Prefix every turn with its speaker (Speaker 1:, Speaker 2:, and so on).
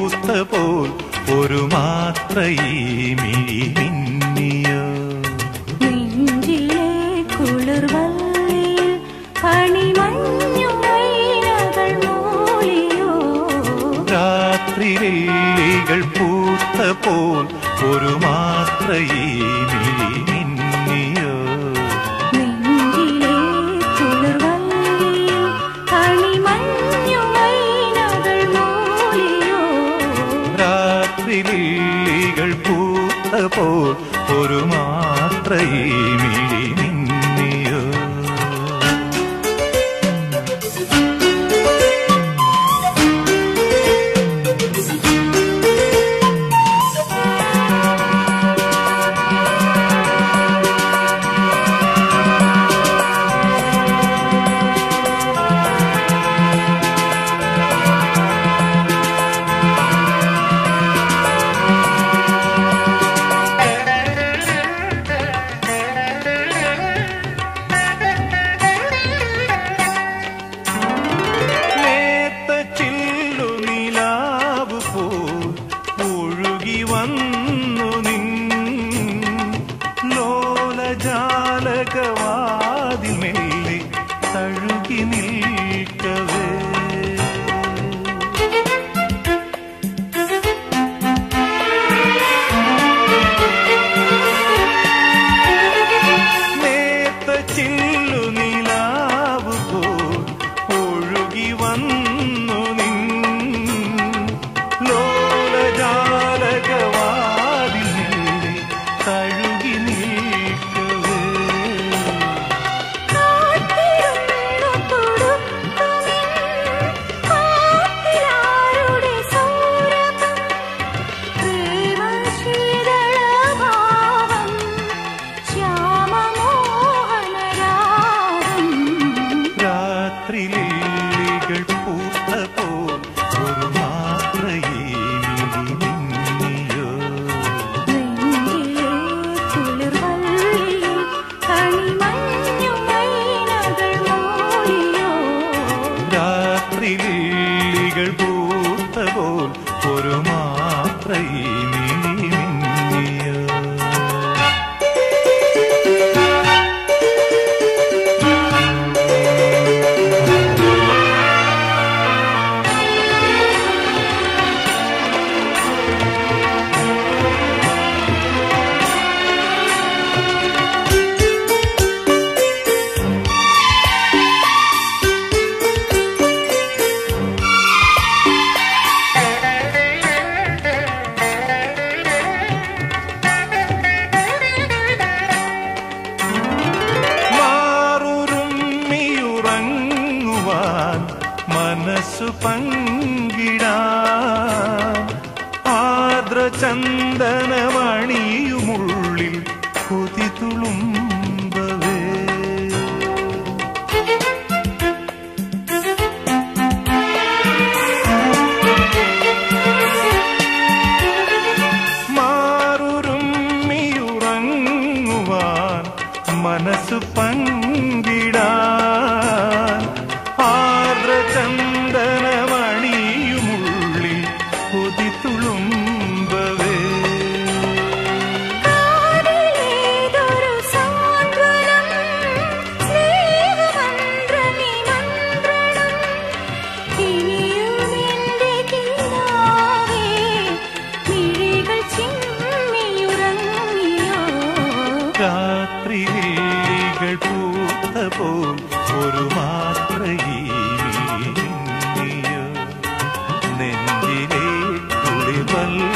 Speaker 1: പൂത്ത പോൽ ഒരു മാത്രയീ മിഴി മിന്നിയോ
Speaker 2: നെഞ്ചിലെ കുളിർവള്ളിയിൽ പണിമഞ്ഞു മൈനകൾ മൂളിയോ
Speaker 1: രാത്രിലില്ലികൾ പൂത്ത പോൽ ഒരു മാത്രയീ മിഴി മിന്നിയോ
Speaker 2: നെഞ്ചിലെ കുളിർവള്ളിയിൽ പണിമഞ്ഞു മൈനകൾ മൂളിയോ
Speaker 1: രാത്രിലില്ലികൾ പൂത്ത പോൽ ഒരു മാത്രയീ മിഴി മിന്നിയോ നേത്ത ചില്ലു നിലാവ് പോൽ ഒഴുകി വന്നു നിൻ ലോലജാലകവാതിൽ മെല്ലെ തഴുകി നിൽക്കവേ നേത്ത ചില്ലു നിലാവ് പോൽ ഒഴുകി വന്നു നിൻ ലോലജാലകവാതിൽ മെല്ലെ തഴുകി നിൽക്കവേ
Speaker 2: കാത്തിരുന്നു തൊടുക്കുമിൻ കാത്തിലാരുടെ സൗരഭം പ്രേമശീതളഭാവം ശ്യാമമോഹനരാഗം
Speaker 1: രാത്രിലില്ലികൾ പൂത്ത പോൽ ഒരു മാത്രയീ മിഴി മിന്നിയോ
Speaker 2: നെഞ്ചിലെ കുളിർവള്ളിയിൽ കണിമഞ്ഞു മൈനകൾ മൂളിയോ
Speaker 1: രാത്രിലില്ലികൾ പൂത്ത പോൽ ഒരു മാത്രയീ മിഴി മിന്നിയോ മാറുരുമ്മിയുറങ്ങുവാൻ മനസ്സു പങ്കിടാൻ ആദ്രചന്ദനമണിയുമുള്ളിൽ കൊതി തുളുമ്പവേ മാറുരുമ്മിയുറങ്ങുവാൻ മനസ്സു പങ്കിടാൻ ആർദ്രചന്ദനമണിയുമുള്ളിൽ കൊതി തുളുമ്പവേ
Speaker 2: കാതിലേതൊരു സാന്ത്വനം സ്നേഹമന്ത്രമി മന്ത്രണം ഇനിയുമെന്റെ കിനാവേ മിഴികൾ ചിമ്മിയുറങ്ങിയോ
Speaker 1: രാത്രികൾ പൂത്ത പോൽ ഒരു മാത്രയീ മിഴിയോ നെഞ്ചിലെ കുളിവൽ